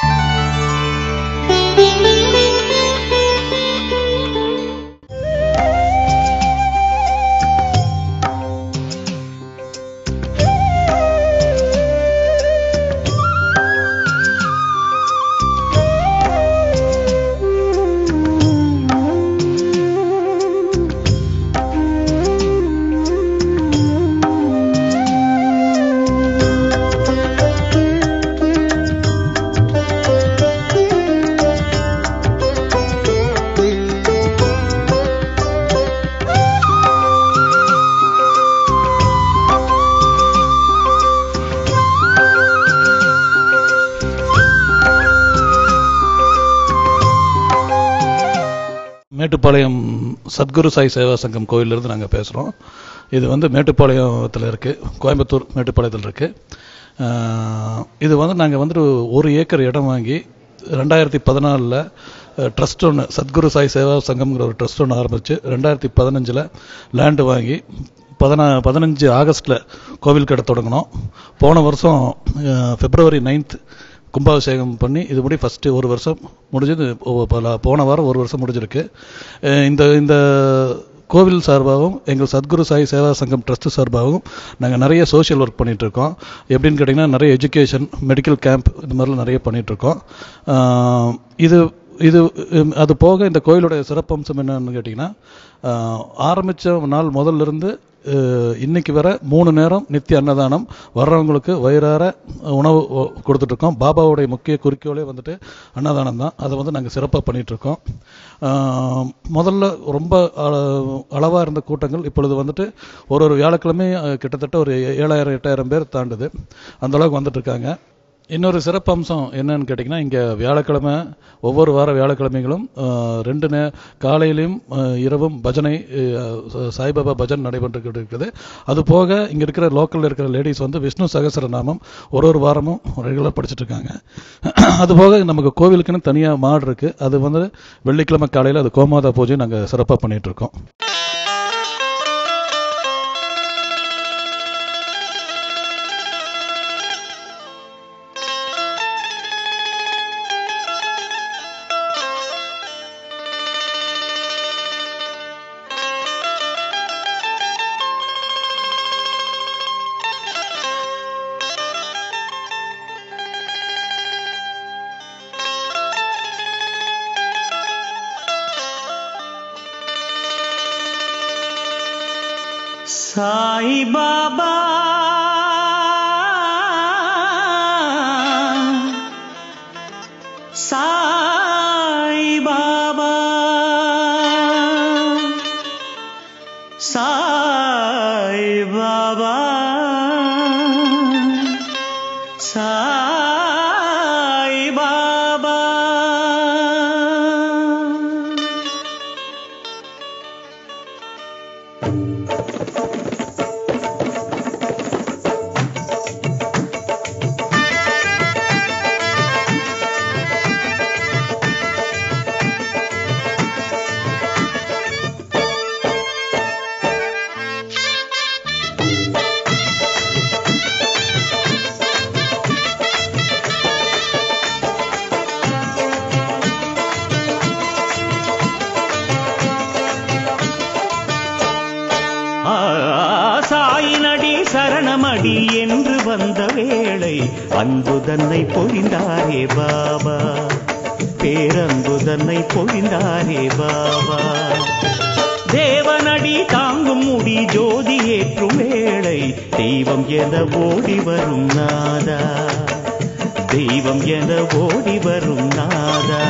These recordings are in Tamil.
மேட்டுப்பாளையம் சத்குரு சாய் சேவா சங்கம் கோயிலிருந்து நாங்கள் பேசுகிறோம் இது வந்து மேட்டுப்பாளையத்தில் இருக்குது கோயம்புத்தூர் மேட்டுப்பாளையத்தில் இருக்குது இது வந்து நாங்கள் வந்துட்டு ஒரு ஏக்கர் இடம் வாங்கி ரெண்டாயிரத்தி பதினாலில் ட்ரஸ்ட் ஒன்று சத்குரு சாய் சேவா சங்கம்ங்கிற ஒரு ட்ரஸ்ட் ஒன்று ஆரம்பித்து ரெண்டாயிரத்தி பதினஞ்சில் லேண்டு வாங்கி பதினா பதினஞ்சு ஆகஸ்ட்டில் கோவில் கடை தொடங்கினோம் போன வருஷம் அஹ், பிப்ரவரி நைன்த் கும்பாபிஷேகம் பண்ணி இது முடி ஃபஸ்ட்டு ஒரு வருஷம் முடிஞ்சது ஓ- பல- போன வாரம் ஒரு வருஷம் முடிஞ்சிருக்கு அஹ் இந்த இந்த கோவில் சார்பாகவும் எங்கள் சத்குரு சாய் சேவா சங்கம் ட்ரஸ்ட் சார்பாகவும் நாங்கள் நிறைய சோஷியல் ஒர்க் பண்ணிட்டு இருக்கோம் எப்படின்னு கேட்டிங்கன்னா நிறைய எஜுகேஷன் மெடிக்கல் கேம்ப் இந்த மாதிரிலாம் நிறைய பண்ணிட்டு இருக்கோம் அஹ் இது இது உம், அது போக இந்த கோயிலுடைய சிறப்பம்சம் என்னன்னு கேட்டிங்கன்னா ஆரம்பித்த நாள் முதல்ல இருந்து அஹ், இன்னைக்கு வர மூணு நேரம் நித்திய அன்னதானம் வர்றவங்களுக்கு வயிறார உணவு ஒ- கொடுத்துட்ருக்கோம் பாபாவுடைய முக்கிய குறிக்கோளே வந்துட்டு அன்னதானம் தான் அதை வந்து நாங்கள் சிறப்பாக பண்ணிகிட்ருக்கோம் முதல்ல ரொம்ப அளவாக இருந்த கூட்டங்கள் இப்பொழுது வந்துட்டு ஒரு ஒரு வியாழக்கிழமை அஹ், கிட்டத்தட்ட ஒரு ஏழாயிரம் எட்டாயிரம் பேர் தாண்டுது அந்த அளவுக்கு வந்துட்டு இருக்காங்க இன்னொரு சிறப்பு அம்சம் என்னன்னு கேட்டிங்கன்னா இங்கே வியாழக்கிழமை ஒவ்வொரு வார வியாழக்கிழமைகளும் அஹ், ரெண்டு நே காலையிலையும் அஹ், இரவும் பஜனை அஹ், ச- சாய்பாபா பஜன் நடைபெற்றுக்கிட்டு இருக்குது அது போக இங்கே இருக்கிற லோக்கலில் இருக்கிற லேடிஸ் வந்து விஷ்ணு சகசரநாமம் ஒரு ஒரு வாரமும் ரெகுலராக படிச்சுட்டு இருக்காங்க அது போக நமக்கு கோவிலுக்குன்னு தனியாக மாடு இருக்குது அது வந்து வெள்ளிக்கிழமை காலையில் அது கோமாதா பூஜை நாங்கள் சிறப்பாக பண்ணிட்டு இருக்கோம் சாய் பாபா சாய் பாபா சாய் பாபா சாய் பாபா ஆ, சாயினடி சரணமடி என்று வந்த வேளை அன்பு தன்னை பொழிந்தாரே பாபா பேரன்பு தன்னை பொழிந்தாரே பாபா தேவனடி தாங்கும் முடி ஜோதி ஏற்றும் வேளை தெய்வம் என ஓடி வரும் நாதா தெய்வம் என ஓடி வரும் நாதா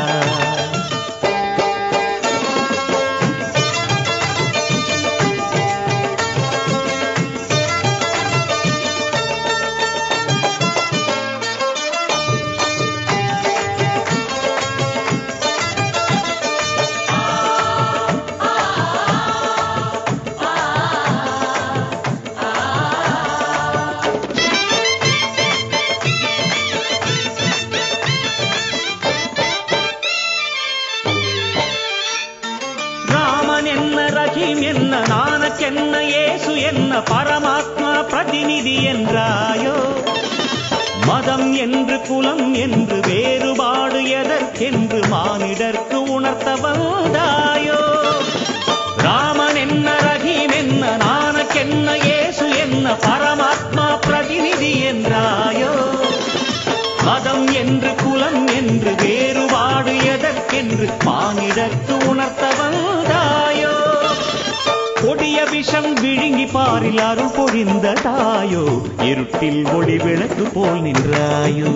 ராமன் என்ன ரஹீம் என்ன நானக்கென்ன இயேசு என்ன பரமாத்மா பிரதிநிதி என்றாயோ மதம் என்று குலம் என்று வேறுபாடு எதற்கென்று மானிடர்க்கு உணர்த்த வந்தாயோ ராமன் என்ன ரஹீம் என்ன நானக்கென்ன இயேசு என்ன பரமாத்மா பிரதிநிதி என்றாயோ மதம் என்று குலம் என்று வேறுபாடு எதற்கென்று மானிடர்க்கு உணர்த்த வந்தாயோ கொடிய விஷம் விழுங்கி பாரில் அருள் பொழிந்த தாயோ இருட்டில் ஒளி விளக்கு போல் நின்றாயோ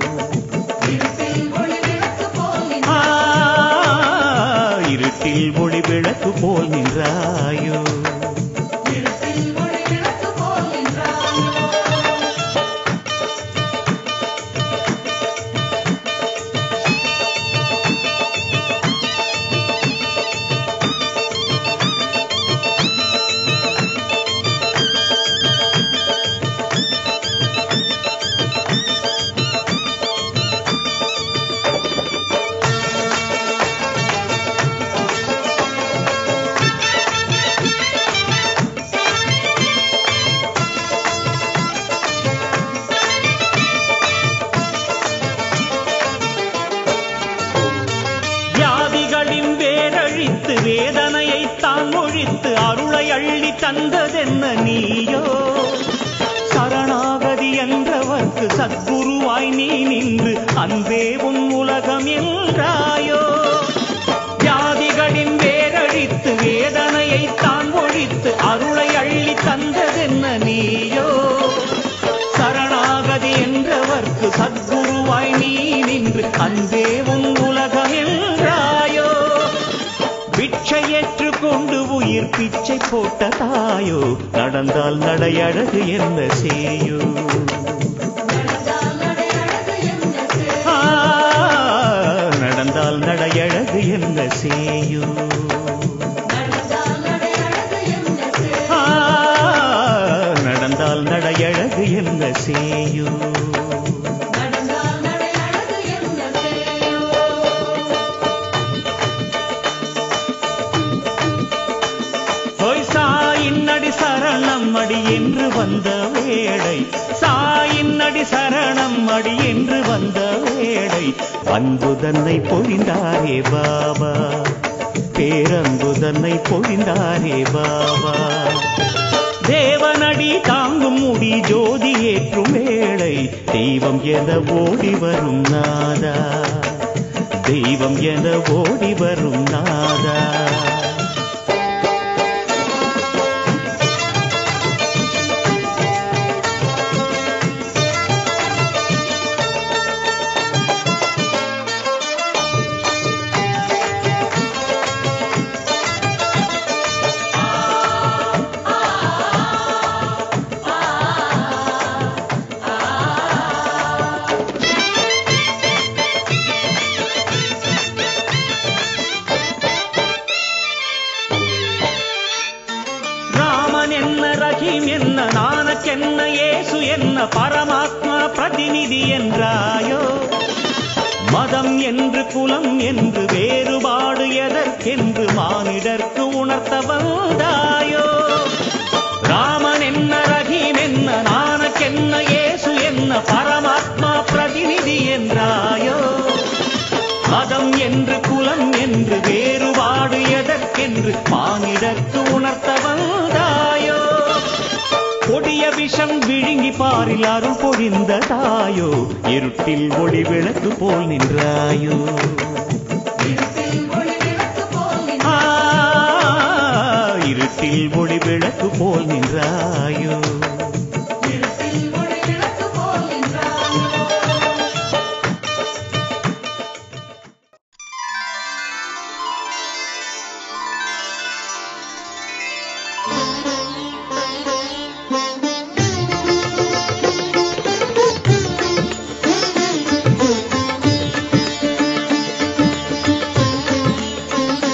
ஆ, இருட்டில் ஒளி விளக்கு போல் நின்றாயோ வியாதிகளின் வேரழித்து வேதனையை தான் ஒழித்து அருளை அள்ளி தந்ததென்ன நீயோ சரணாகதி என்றவர்க்கு சத்குருவாய் நீ நின்று அன்பே உன் உலகம் என்றாயோ வியாதிகளின் வேரழித்து வேதனையை தான் ஒழித்து அருளை அள்ளி தந்ததென்ன நீயோ சரணாகதி என்றவர்க்கு சத்குருவாய் நீ நின்று அன்பே உன் உலகம் என்றாயோ பிச்சை ஏற்றுக்கொண்டு உயிர் பிச்சை போட்ட தாயோ நடந்தால் நடையழகு என்ன செய்யோ ஆ, நடந்தால் நடையழகு என்ன செய்யோ ஆ, நடந்தால் நடையழகு என்ன செய்யோ ஹோய் சாயின் அடி சரணம் அடி என்று வந்த வேளை சாயின் அடி சரணம் அடி என்று வந்த வேளை அன்பு தன்னை பொழிந்தாரே பாபா பேரன்பு தன்னை பொழிந்தாரே பாபா தேவனடி தாங்கும் முடி ஜோதி ஏற்றும் வேளை தெய்வம் என ஓடி வரும் நாதா தெய்வம் என ஓடி வரும் நாதா ராமன் என்ன ரஹீம் என்ன நானக்கென்ன இயேசு என்ன பரமாத்மா பிரதிநிதி என்றாயோ மதம் என்று குலம் என்று வேறுபாடு எதற்கென்று மானிடர்க்கு உணர்த்த வந்தாயோ ராமன் என்ன ரஹீம் என்ன நானக்கென்ன இயேசு என்ன பரமாத்மா பிரதிநிதி என்றாயோ மதம் என்று குலம் என்று வேறுபாடு எதற்கென்று மானிடர்க்கு உணர்த்த வந்தாயோ கொடிய விஷம் விழுங்கி பாரில் அருள் பொழிந்த தாயோ இருட்டில் ஒளி விளக்கு போல் நின்றாயோ ஆ, இருட்டில் ஒளி விளக்கு போல் நின்றாயோ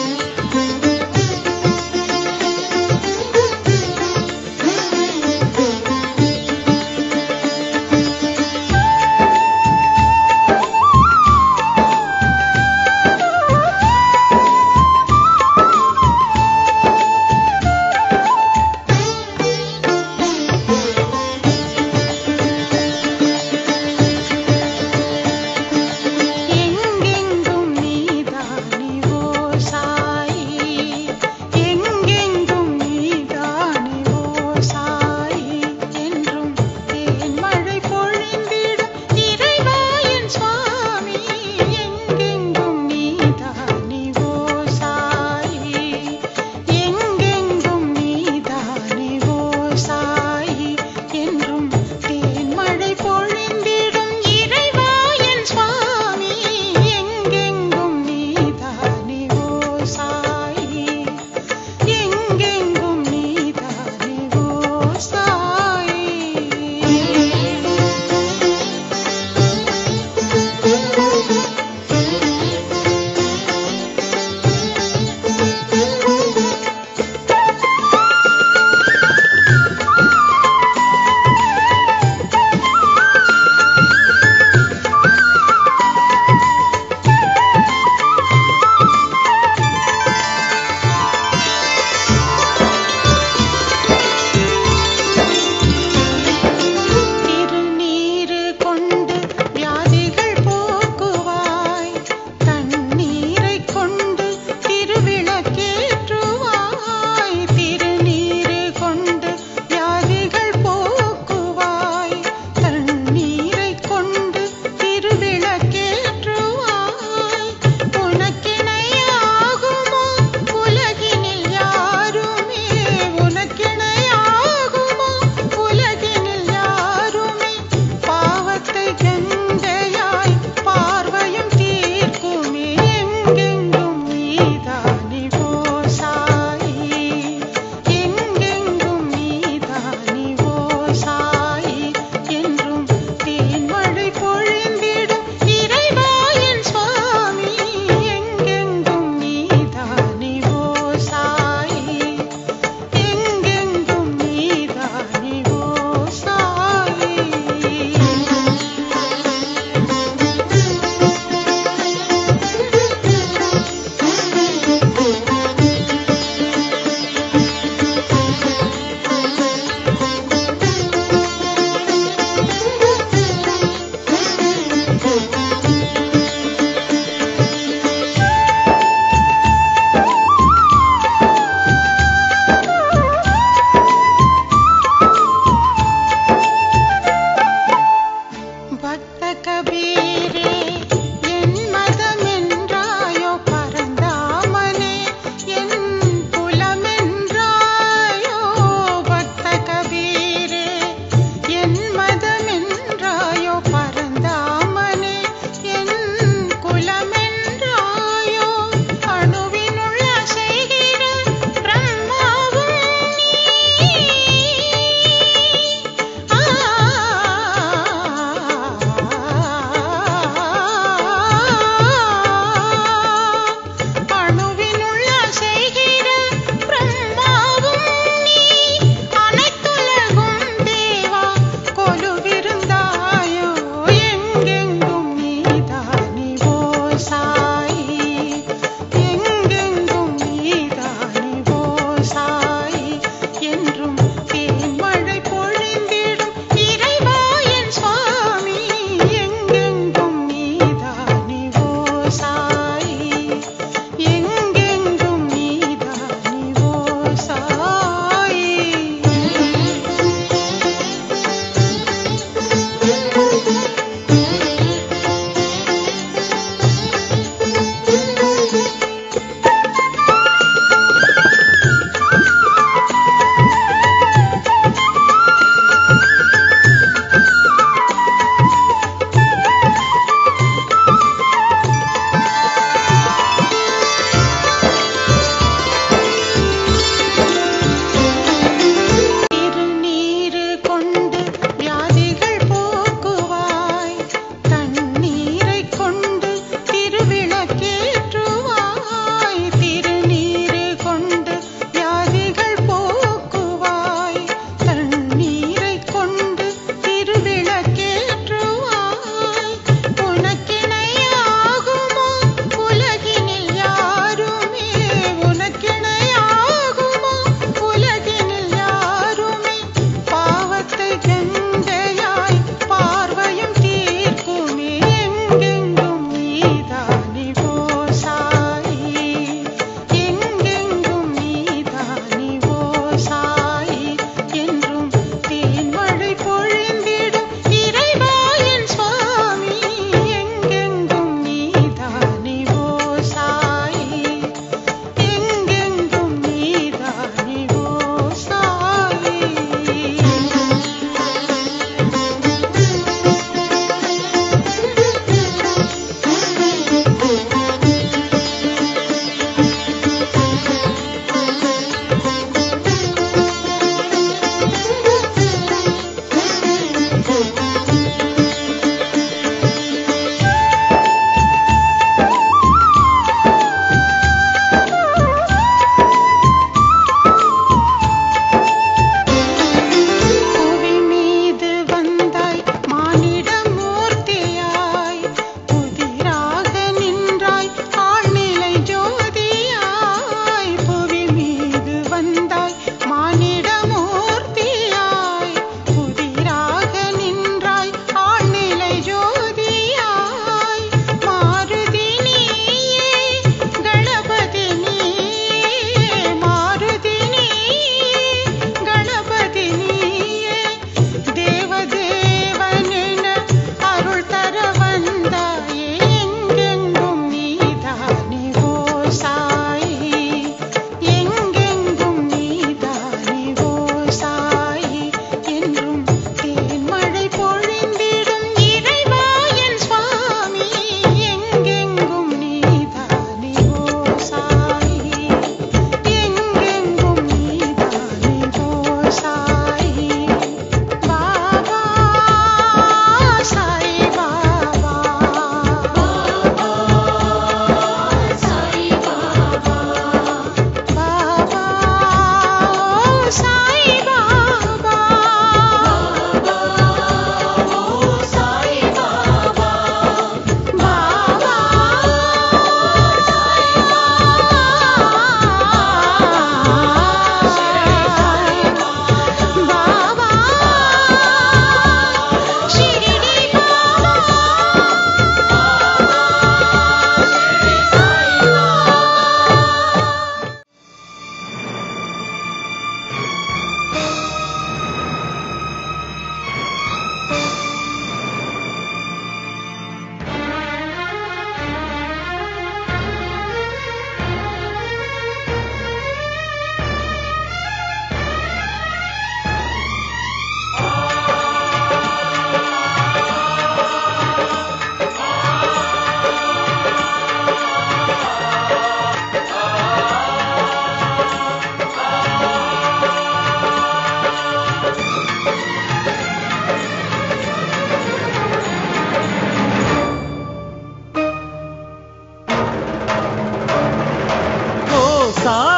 Thank you.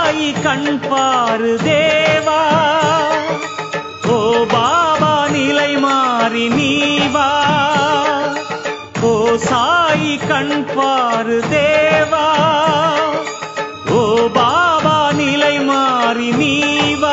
சாயி கண் பாரு தேவா ஓ பாபா நிலை மாறி நீ வா ஓ சாயி கண் பாரு தேவா ஓ பாபா நிலை மாறி நீ வா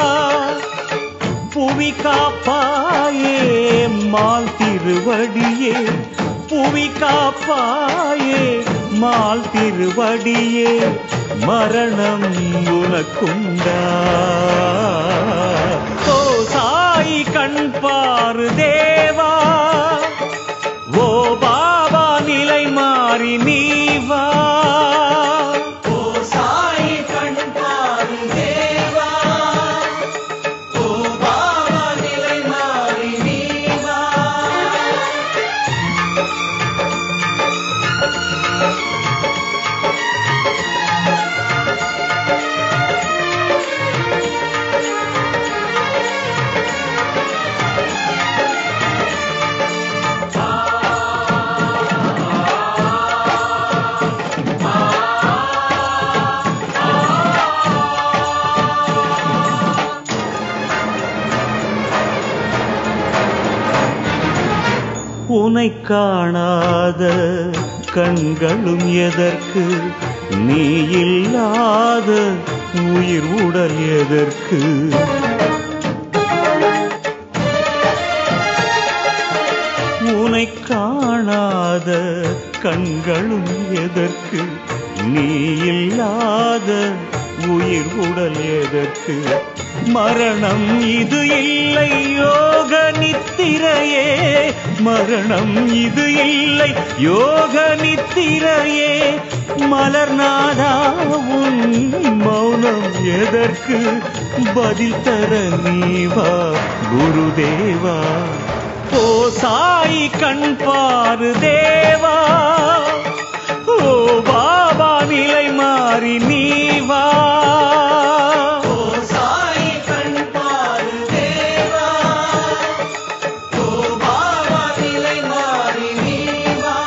புவி காப்பாயே மால் திருவடியே புவி காப்பாயே மால் திருவடியே மரணம் உனக்குண்டா ஓ சாய் கண் பாரு தேவா ஓ பாபா நிலை மாறி நீ வா ஓ சாய் கண் பாரு தேவா ஓ பாபா நிலை மாறி நீ வா உனை காணாத கண்களும் எதற்கு நீ இல்லாத உயிர் உடல் எதற்கு உனை காணாத கண்களும் எதற்கு நீ இல்லாத உயிர் உடல் எதற்கு மரணம் இது இல்லை யோக நித்திரையே மரணம் இது இல்லை யோக நித்திரையே மலர்நாதா உன் மௌனம் எதற்கு பதில் தர நீவா குருதேவா ஓ சாய் கண் பாரு தேவா ஓ பாபா நிலை மாறி நீ வா ஓ சாய் கண் பாரு தேவா ஓ பாபா நிலை மாறி நீ வா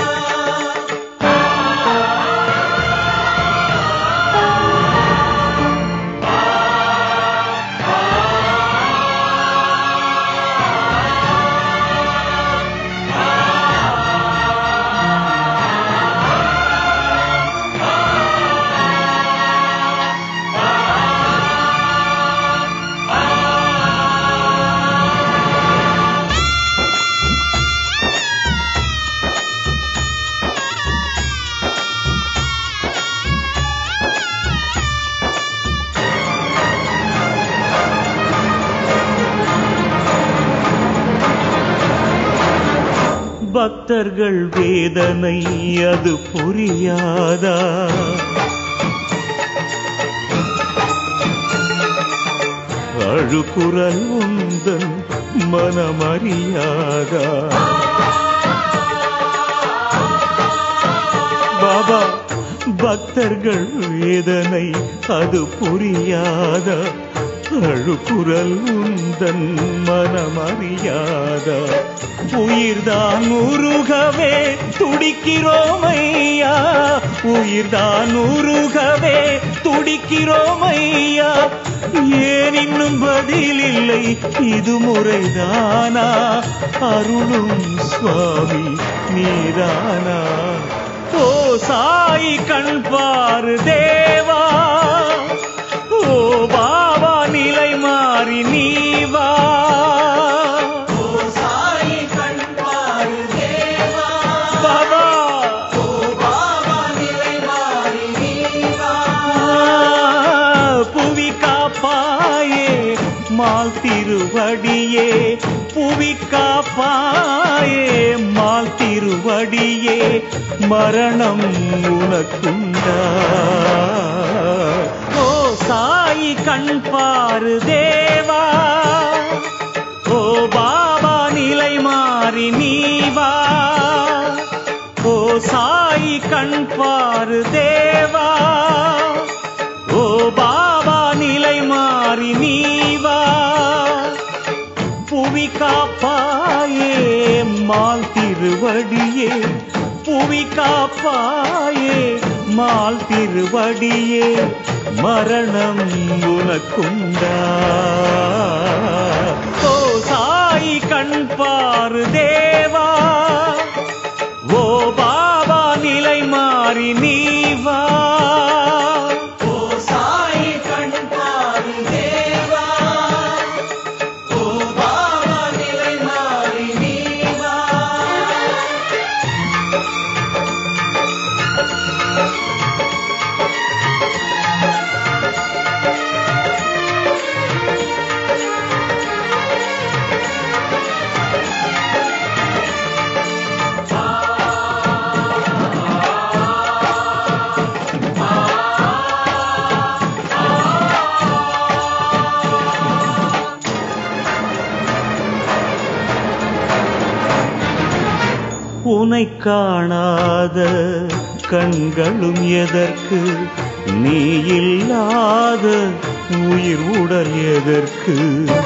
பக்தர்கள் வேதனை அது புரியாதா அழுகுரல் உந்தன் மனமறியாதா பாபா பக்தர்கள் வேதனை அது புரியாதா அழுகுரல் உந்தன் மனமறியாதா உயிர்தான் உருகவே துடிக்கிறோமையா உயிர்தான் உருகவே துடிக்கிறோமையா ஏன் இன்னும் பதில் இல்லை இது முறைதானா அருளும் சுவாமி நீதானா ஓ சாய் கண் பாரு தேவா ஓ பாபா நிலை மாறி நீ வா ஓ சாய் கண் பாரு தேவா பாபா ஓ பாபா நிலை மாறி நீ வா புவி காப்பாயே மால் திருவடியே புவி காப்பாயே மால் திருவடியே மரணம் உனக்குண்டா ஓ சாய் கண் பாரு தேவா ஓ பாபா நிலை மாறி நீ வா ஓ சாய் கண் பாரு தேவா ஓ பாபா நிலை மாறி நீ வா புவி காப்பாயே மால் திருவடியே புவி காப்பாயே மால் திருவடியே மரணம் உனக்குண்டா ஓ சாய் கண் பாரு தேவா ஓ பாபா நிலை மாறி நீ வா ஓ சாய் கண் பாரு தேவா ஓ பாபா நிலை மாறி நீ வா உனை காணாத கண்களும் எதற்கு நீ இல்லாத உயிர் உடல் எதற்கு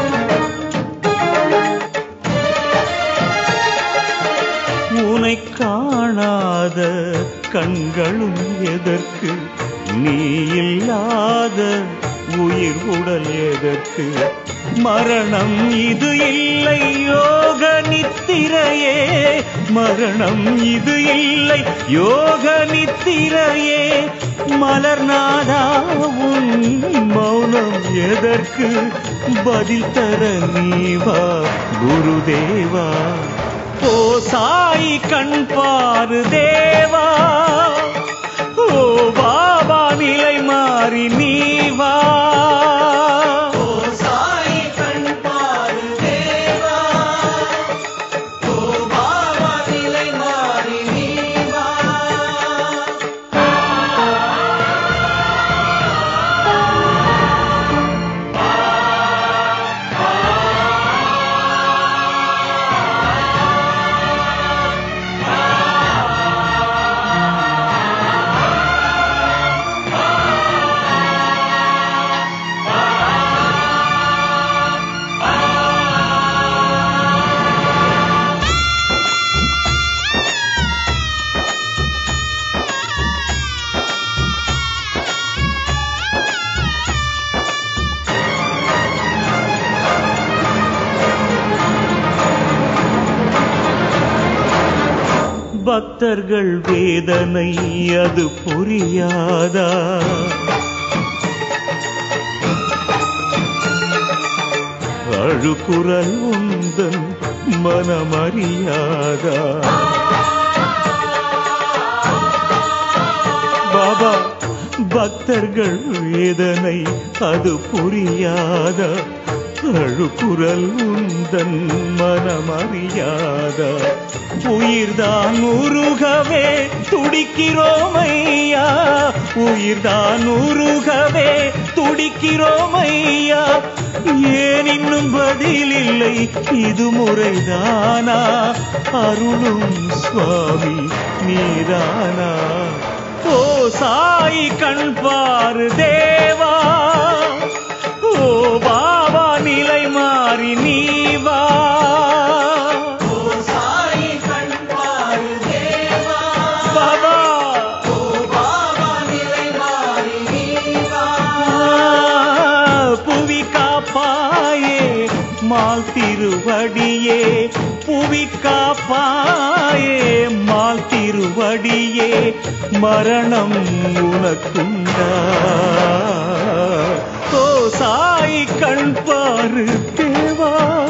உனை காணாத கண்களும் எதற்கு நீ இல்லாத உயிர் உடல் எதற்கு மரணம் இது இல்லை யோக நித்திரையே மரணம் இது இல்லை யோக நித்திரையே மலர்நாதா உன் மௌனம் எதற்கு பதில் தர நீவா குருதேவா ஓ சாய் கண் பாரு தேவா ஓ பாபா நிலை மாறி நீ வா ஓ சாய் கண் பாரு தேவா ஓ பாபா நிலை மாறி நீ வா பக்தர்கள் வேதனை அது புரியாதா அழுக்குரல் உந்தன் மனமறியாதா பாபா பக்தர்கள் வேதனை அது புரியாதா அழுக்குரல் உந்தன் மனமறியாதா உயிர்தான் உருகவே துடிக்கிறோமையா உயிர்தான் உருகவே துடிக்கிறோமையா ஏன் இன்னும் பதில் இல்லை இது முறைதானா அருளும் சுவாமி நீதானா ஓ சாய் கண் பாரு தேவா ஓ பாபா நிலை மாறி நீ வா ஓ சாய் கண் பாரு தேவா பாபா ஓ பாபா நிலை மாறி நீ வா புவி காப்பாயே மால் திருவடியே புவி காப்பாயே மால் திருவடியே மரணம் உனக்குண்டா ஓ சாய் கண் பாரு தேவா